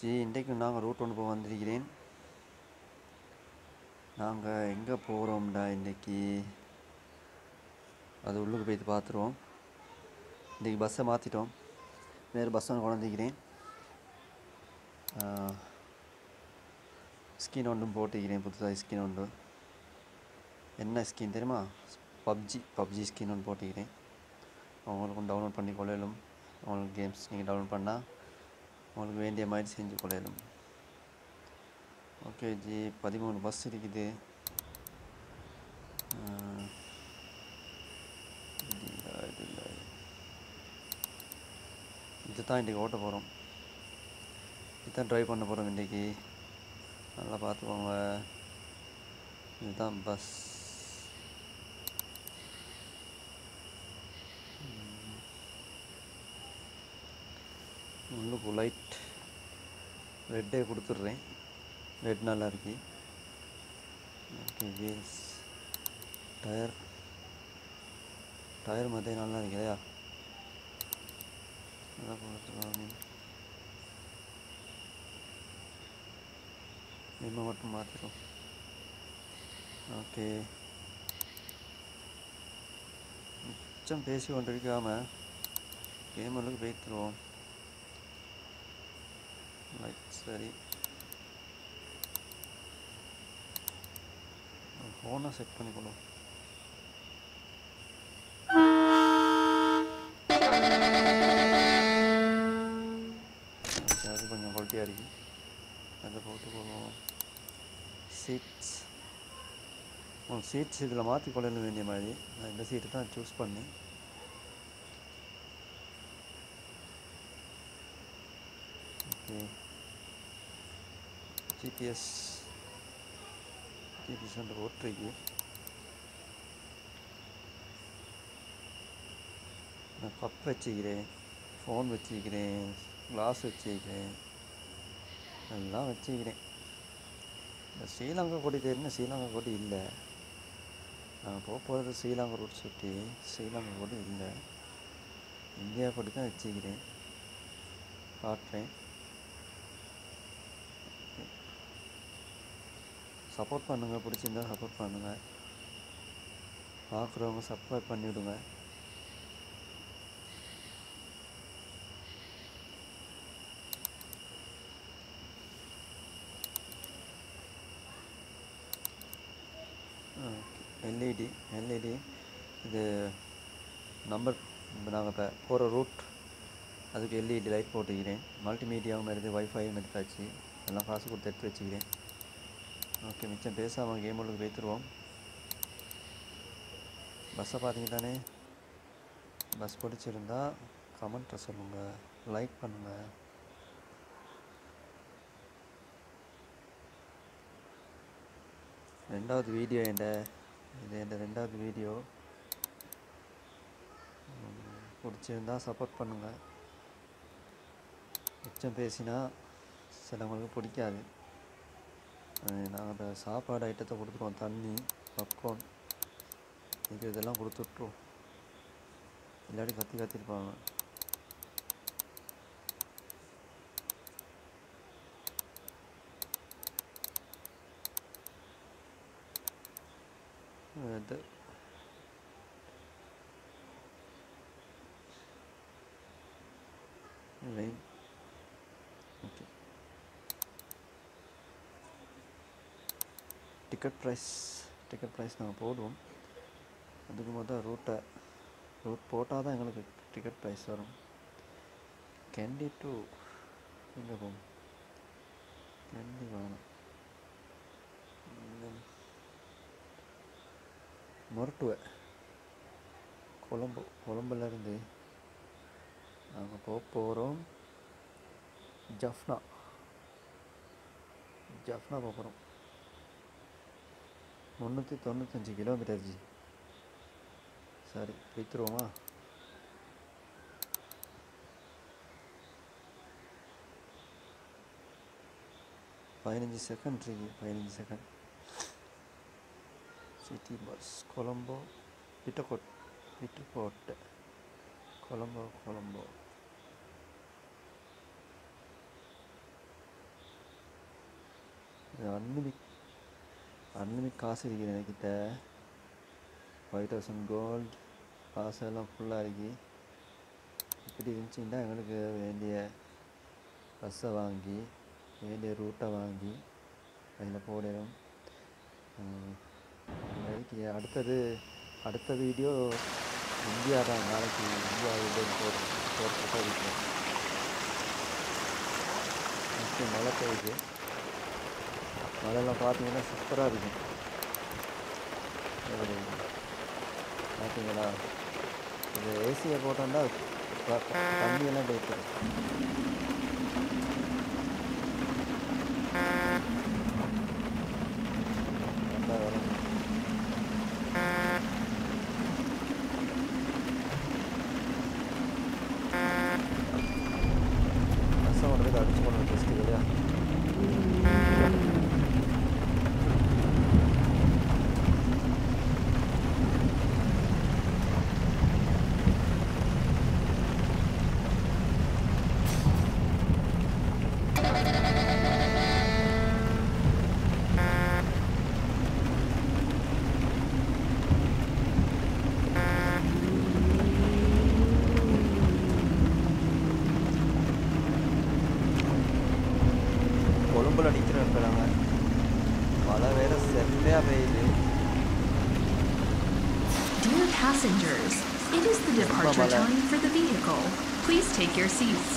G இன்றைக்கு நாங்கள் root ஒன்று போக வந்திருக்கிறேன் நாங்கள் எங்கே போகிறோம்டா இன்றைக்கி அது உள்ளுக்கு போயிட்டு பார்த்துருவோம் இன்றைக்கி பஸ்ஸை மாற்றிட்டோம் வேறு பஸ் ஒன்று கொண்டிருக்கிறேன் ஸ்கின் ஒன்றும் போட்டுக்கிறேன் புதுசாக ஸ்கின் ஒன்று என்ன ஸ்கின் தெரியுமா பப்ஜி பப்ஜி ஸ்கின் ஒன்று போட்டுக்கிறேன் அவங்களுக்கும் டவுன்லோட் பண்ணி கொள்ளலும் அவங்களுக்கு கேம்ஸ் நீங்கள் டவுன்லோட் பண்ணால் உங்களுக்கு வேண்டிய மாதிரி செஞ்சு கொள்ளலும் ஓகே ஜி பதிமூணு பஸ் இருக்குது ஆஹ், இது இல்ல, இது இல்ல. இதுதான் இன்றைக்கி ஓட்ட போகிறோம் இதுதான் ட்ரைவ் பண்ண போகிறோம் இன்றைக்கி நல்லா பார்த்துக்கோங்க இதுதான் பஸ் உள்ளுக்கு லைட் ரெட்டே கொடுத்துட்றேன் ரெட் நல்லா இருக்கு ஓகே வீல்ஸ் டயர் டயர் மத்திய நல்லா இருக்கு இல்லையா நல்லா கொடுத்துருவாங்க இனிமே மட்டும் மாற்றிடும் ஓகே மிச்சம் பேசி கொண்டிருக்காம கேம் அளவுக்கு போய்த்துருவோம் லைட் சரி ஃபோனை செட் பண்ணிக்கணும் Okay, அது கொஞ்சம் குவாலிட்டியாக இருக்கு அதை போட்டு போவோம் சீட்ஸ் உங்களுக்கு சீட்ஸ் இதில் மாற்றி கொள்ள வேண்டிய மாதிரி நான் இந்த சீட்டு தான் சூஸ் பண்ணேன் ஓகே ஜிபிஎஸ் ஜிபிஎஸ் வந்து ஓட்டுருக்கு நான் கப் வச்சுக்கிறேன் ஃபோன் வச்சுக்கிறேன் கிளாஸ் வச்சுக்கிறேன் எல்லாம் வச்சுக்கிறேன் இந்த ஸ்ரீலங்கா கொடி தெரியும் ஸ்ரீலங்கா கொடி இல்லை நாங்கள் போக போகிறது ஸ்ரீலங்கா ரூட் சுற்றி ஸ்ரீலங்கா கொடி இல்லை இந்தியா கொடி தான் வச்சுக்கிறேன் காட்டுறேன் சப்போர்ட் பண்ணுங்கள் பிடிச்சிருந்தா சப்போர்ட் பண்ணுங்கள் பார்க்குறவங்க சப்ஸ்கிரைப் பண்ணிவிடுங்க எல்இடி எல்இடி இது நம்பர் நாங்கள் இப்போ போகிற ரூட் அதுக்கு எல்இடி லைட் போட்டுக்கிறேன் மல்டிமீடியாவும் இருக்குது வைஃபையும் எடுத்தாச்சு எல்லாம் காசு கொடுத்து எடுத்து வச்சுக்கிறேன் ஓகே மிச்சம் பேசாமல் கேம் உள்ளுக்கு வைத்துருவோம் பஸ்ஸை பார்த்தீங்க தானே பஸ் பிடிச்சிருந்தா கமெண்ட்டில் சொல்லுங்கள் லைக் பண்ணுங்கள் ரெண்டாவது வீடியோ என்ட இது என் ரெண்டாவது வீடியோ பிடிச்சிருந்தா சப்போர்ட் பண்ணுங்கள் மிச்சம் பேசினா சிலவங்களுக்கு பிடிக்காது நாங்கள் அந்த சாப்பாடு ஐட்டத்தை கொடுத்துருவோம் தண்ணி பப்கார்ன் இது இதெல்லாம் கொடுத்துட்ருவோம் இல்லாட்டி கத்தி கத்திருப்பாங்க இது line okay ticket price ticket price நாங்கள் போடுவோம் அதுக்கு மொதல் ரூட்டை ரூட் போட்டால் தான் எங்களுக்கு டிக்கெட் ப்ரைஸ் வரும் கேண்டி டு எங்கே போகும் கேண்டி வேணும் மொரட்டுவை கொழம்பு கொழம்புலேருந்து நாங்கள் போக போகிறோம் ஜஃப்னா ஜஃப்னா போக போகிறோம் முந்நூற்றி தொண்ணூத்தஞ்சு கிலோமீட்டர் ஜி சரி போய்த்துருவோமா பதினஞ்சு செகண்ட் இருக்கு பதினஞ்சு second city bus Colombo Pitakotte Pitakotte Colombo Colombo unlimited unlimited காசு இருக்குது என்கிட்ட ஃபைவ் தௌசண்ட் கோல்ட் காசு எல்லாம் ஃபுல்லாக இருக்கு இப்படி இருந்துச்சுன்னா எங்களுக்கு வேண்டிய பஸ்ஸை வாங்கி வேண்டிய ரூட்டை வாங்கி அதில் போடணும் நாளைக்கு அடுத்தது அடுத்த வீடியோ இந்தியா தான் நாளைக்கு இந்தியா வீடியோ போடுறோம் போடுறதா வீட்டில் நெக்ஸ்ட்டு மழை பெய்யுது மழைலாம் பார்த்தீங்கன்னா சூப்பராக இருக்கும் எப்படி பார்த்தீங்களா இது ஏசியை போட்டோம்னா ப- தண்ணியெல்லாம் போயிட்டு நல்லா வரும் ரசம் ஒன்று அடிச்சு போடணும் டெஸ்ட்டு இல்லையா கொழும்புல நிற்கிறோம் இப்போ நாங்கள் மழை வேற செம்மையாக பெய்யுது Dear passengers, it is the departure Babala. time for the vehicle. Please take your seats.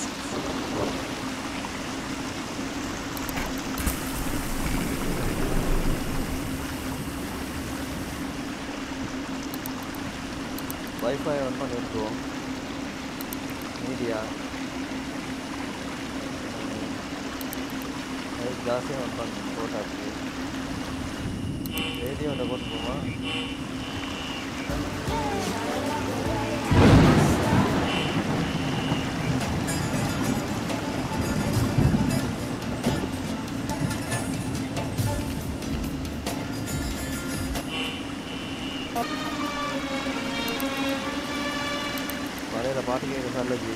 WiFi on பண்ணி விட்டுருவோம் மீடியா அது ஜாஸ்தியாக ஆன் பண்ணி போட்டாச்சு ரேடியோவில் போட்டு போமா மழையில் பாட்டு கேட்க நல்லது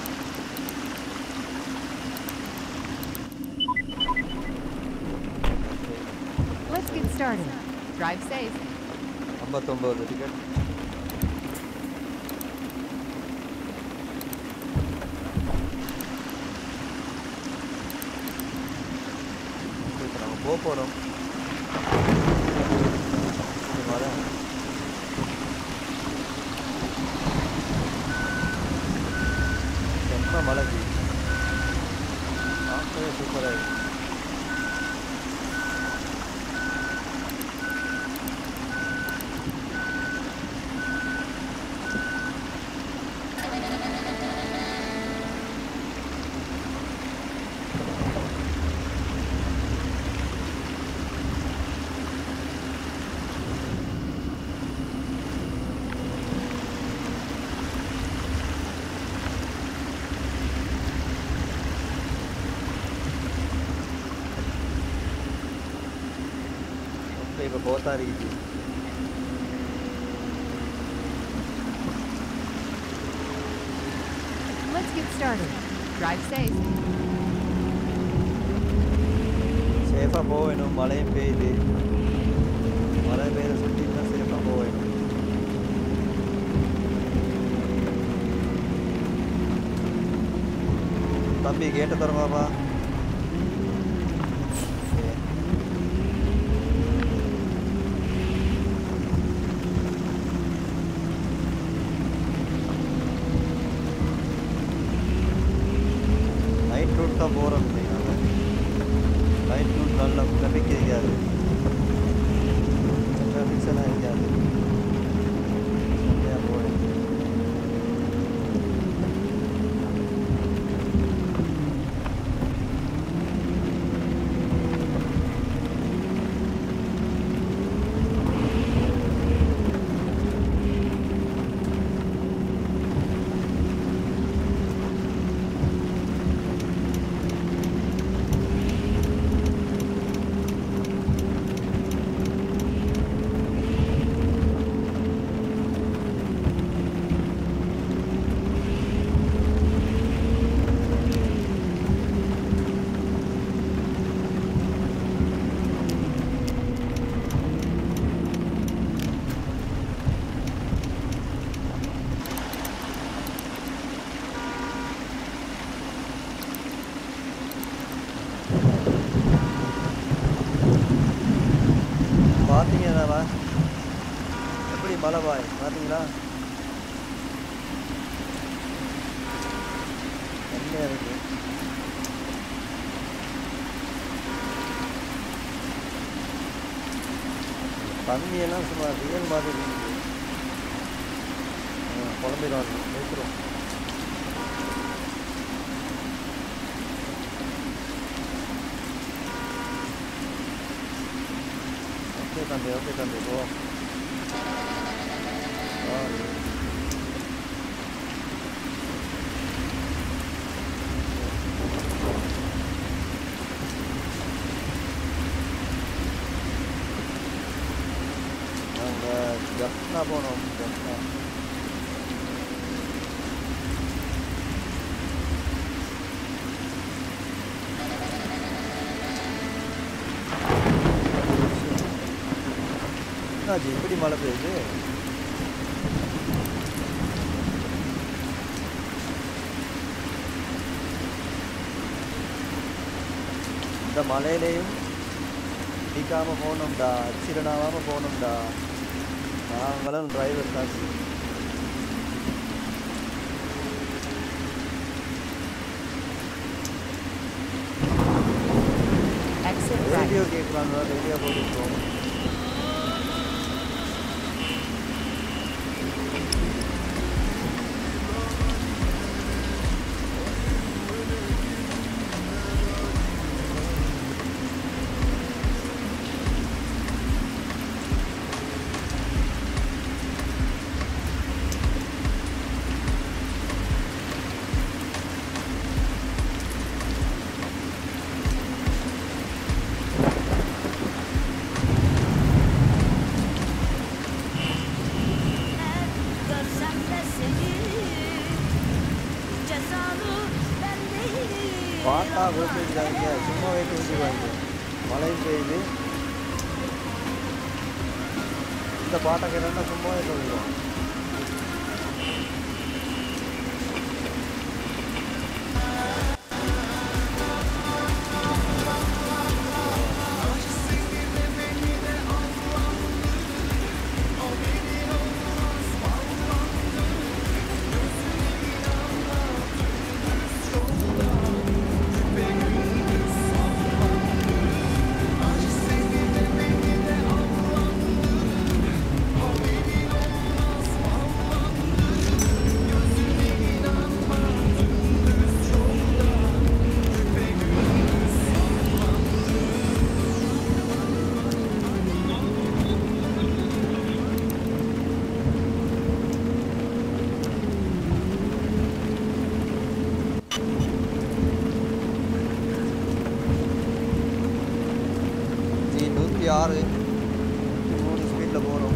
Let's get started. Drive safe. ஐம்பத்தொம்போது டிக்கெட் இப்போ நம்ம போக போகிறோம் வரேன் செம்ம மழை பெய்யுது பார்க்கவே சூப்பராக இருக்கு இப்போ இப்போ போத்தா இருக்குது Let's get started. Drive safe. சேஃபாக போக வேணும் மழையும் பெய்யுது மழை பெய்யுத சுற்றி தான் சேஃபாக போக வேணும் தம்பி கேட்ட தரவாப்பா நைட் ரூட் தான் போகிறோம் நாங்கள் நைட் ரூட் நல்ல டிராஃபிக் இருக்காது டிராஃபிக்ஸ் எல்லாம் இருக்காது செம்மையாக போகிறேன் பார்த்தீங்கன்னா எப்படி மழை பாய் பார்த்தீங்களா செம்மையாக இருக்கு தண்ணியெல்லாம் சும்மா ரியல் மாதிரி இருக்குது குழம்பிடும் நிறுத்துறோம் ஓகே தம்பி ஓகே தம்பி போ ஆ. நாங்கள் ஜப்னா போனோம் ஜப்னா என்னாச்சு இப்படி மழை பெய்யுது இந்த மலையிலையும் இடிக்காம போகணும்டா ஆக்சிடென்ட் ஆகாம போகணும்டா நாங்களும் டிரைவர் தான் Exit right. ரேடியோ கேட்குறாங்க ரேடியோ போட்டுருக்கோம் Görsem de seni Cezalı ben değilim பாட்டா விழுந்துருக்காங்க சும்மா வெயிட் விட்டுருவாங்க மழையும் பெய்யுது இந்த பாட்டை கேட்டோம்னா சும்மாவே சொல்லிடுவோம் ஜி நூற்றி ஆறு மூணு ஸ்பீடில் போகிறோம்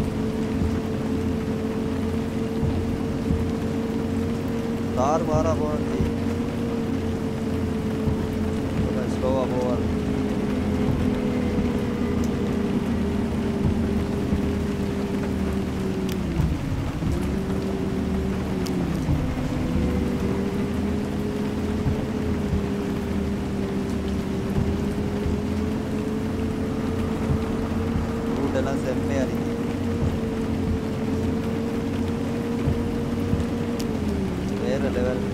தார் மாறாக போகிறோம் ஜி ஸ்லோவாக போவார் ரூட்டெல்லாம் செம்மையாக இருக்கு வேற லெவல்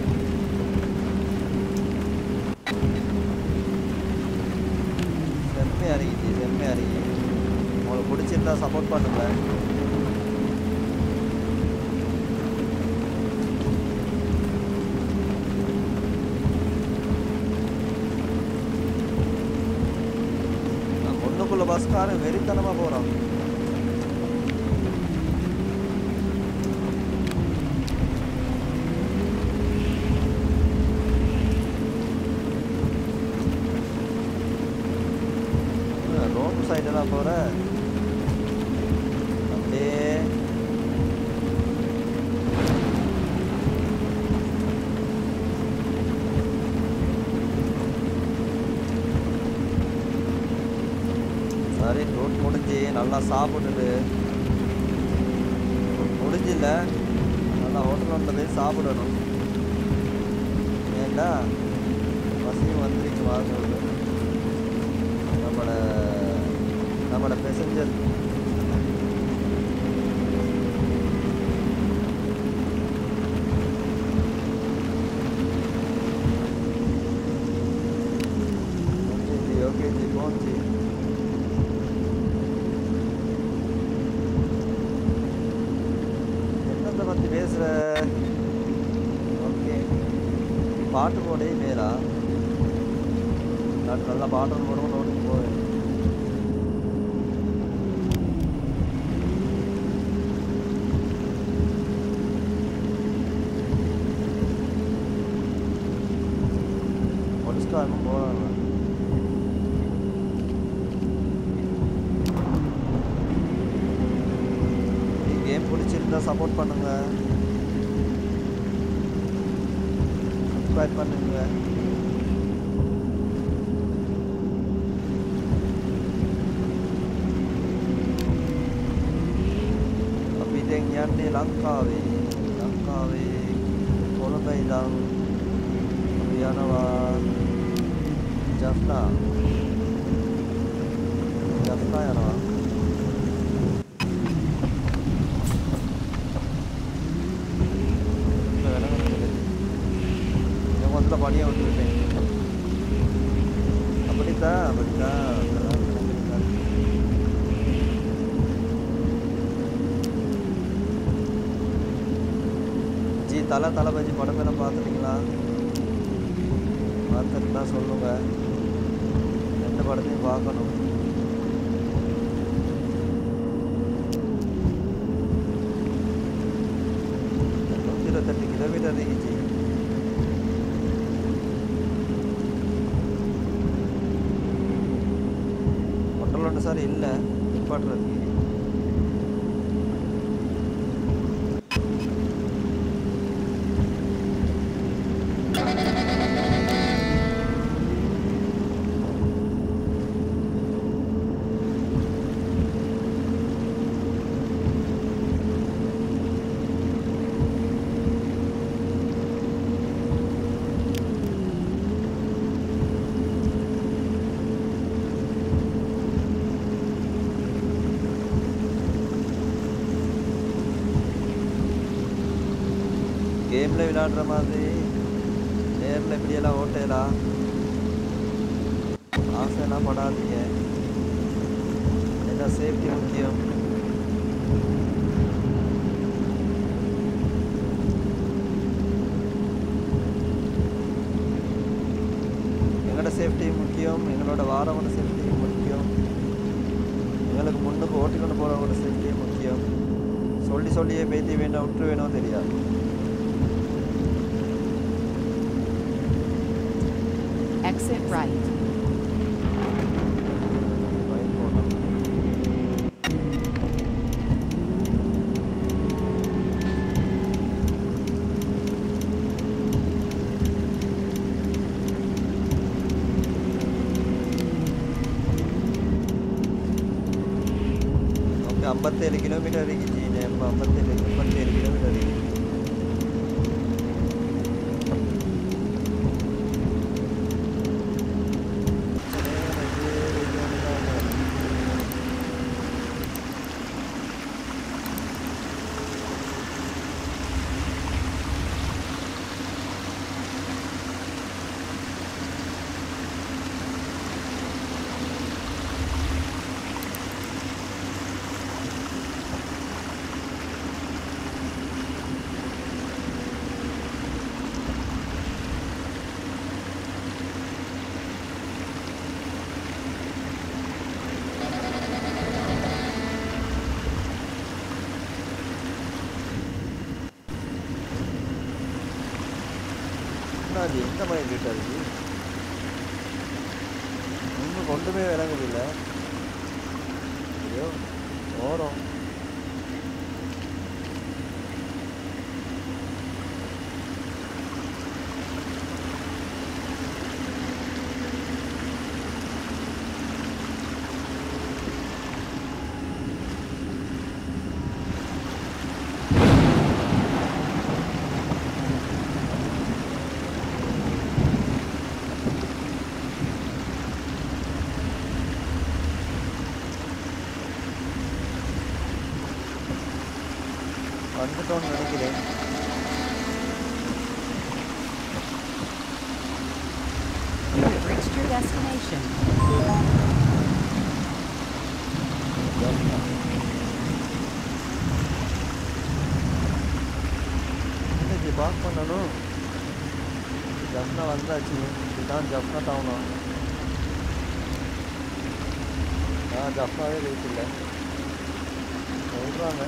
செம்மையாக இருக்கு செம்மையாக இருக்கு உங்களுக்கு பிடிச்சிருந்தா சப்போர்ட் பண்ணுங்க ஒன்றுக்குள்ள பஸ்காரன் வெறித்தனமாக போகிறான் ரோடு சைடெல்லாம் போகிற அப்படியே சரி ரோட் முடிஞ்சு நல்லா சாப்பிட்டுட்டு முடிஞ்சில்ல நல்லா ஹோட்டல் ஒன்றில் போய் சாப்பிடணும் ஏண்டா பசியும் வந்துருக்கு வாங்க நம்மளோட நம்மளோட பெசஞ்சர் பற்றி பேசுகிற ஓகே பாட்டு போடே மேலா நான் நல்லா பாட்டு போடுவோம் நோட்டு போவேன் முடிச்சுட்டாருன்னு போகிறாங்க கேம் பிடிச்சிருந்தா சப்போர்ட் பண்ணுங்க சப்ஸ்கிரைப் பண்ணுங்க අපි දැන් යන්නේ ලංකාවේ ලංකාවේ කොළඹ ඉඳන් අපි යනවා ජෆ්නා ජෆ්නා යනවා இப்ப வேலை நடக்குது. இவன் முதல்ல பணியை விட்டுருப்பேன் அப்படித்தான் அப்படித்தான் அதெல்லாம் அப்படித்தான். ஜி தலை தளபதி படம் எல்லாம் பார்த்துட்டீங்களா பார்த்துருந்தா சொல்லுங்க எந்த படத்தையும் பார்க்கணும் நூற்றி இருபத்தெட்டு கிலோமீட்டர் இருந்துச்சு ஒன்றரை சார் இல்லை நிப்பாட்டுறதுக்கு கேமில் விளையாடுற மாதிரி நேரில் இப்படியெல்லாம் ஓட்டலாம் ஆசைலாம் படாதீங்க ஏன்னா சேஃப்டி முக்கியம் எங்களோட சேஃப்டி முக்கியம் எங்களோட வாரவோட சேஃப்டி முக்கியம் எங்களுக்கு முன்னுக்கு ஓட்டிக்கொண்டு போகிறவங்களோட சேஃப்டி முக்கியம் சொல்லி சொல்லியே பேத்தி வேண்டாம் விட்டு வேணும் தெரியாது Exit right. Right போகணும். ஓகே ஐம்பத்தேழு கிலோமீட்டர் இருக்குது இப்போ ஐம்பத்தேழு ஐம்பத்தேழு கிலோமீட்டர் இருக்குது அது எந்த மாதிரி வீட்டாக இருக்கு இன்னும் கொண்டுமே விளங்குதில்ல ஐயோ ஓரம் வந்துட்டோம்னு நினைக்கிறேன் You have reached your destination. Park பண்ணணும் ஜப்னா வந்தாச்சு இதுதான் ஜப்னா டவுனா நான் ஜப்னாவே வெயிட் இல்லை சொல்கிறாங்க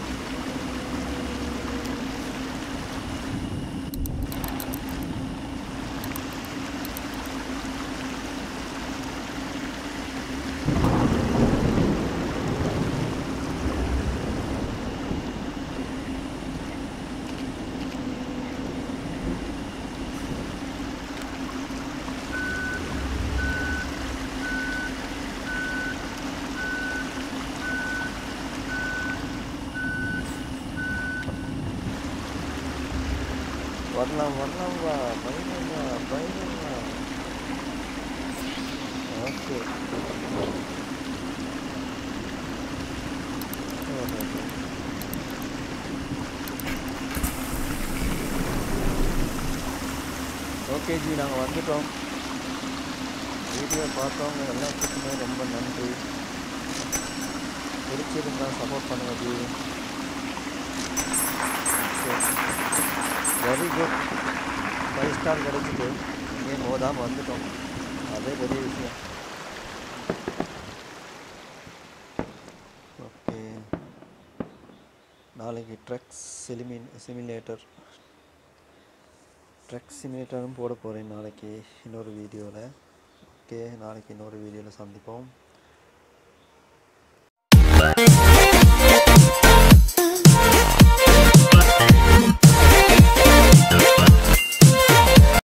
வரலாம் வரலாம் வா பயணம் வா பயணம் வா ஓகே ஓகே ஜி நாங்கள் வந்துட்டோம் வீடியோ பார்த்தவங்க எல்லாத்துக்குமே ரொம்ப நன்றி பிடிச்சிருந்தா சப்போர்ட் பண்ணுங்க ji very good five star கிடச்சிட்டு இங்கேயும் மோதாமல் வந்துட்டோம் அதே பெரிய விஷயம் ஓகே நாளைக்கு ட்ரக் சிலிமி சிமிலேட்டர் ட்ரக் சிமிலேட்டரும் போட போகிறேன் நாளைக்கு இன்னொரு வீடியோவில் ஓகே நாளைக்கு இன்னொரு வீடியோவில் சந்திப்போம்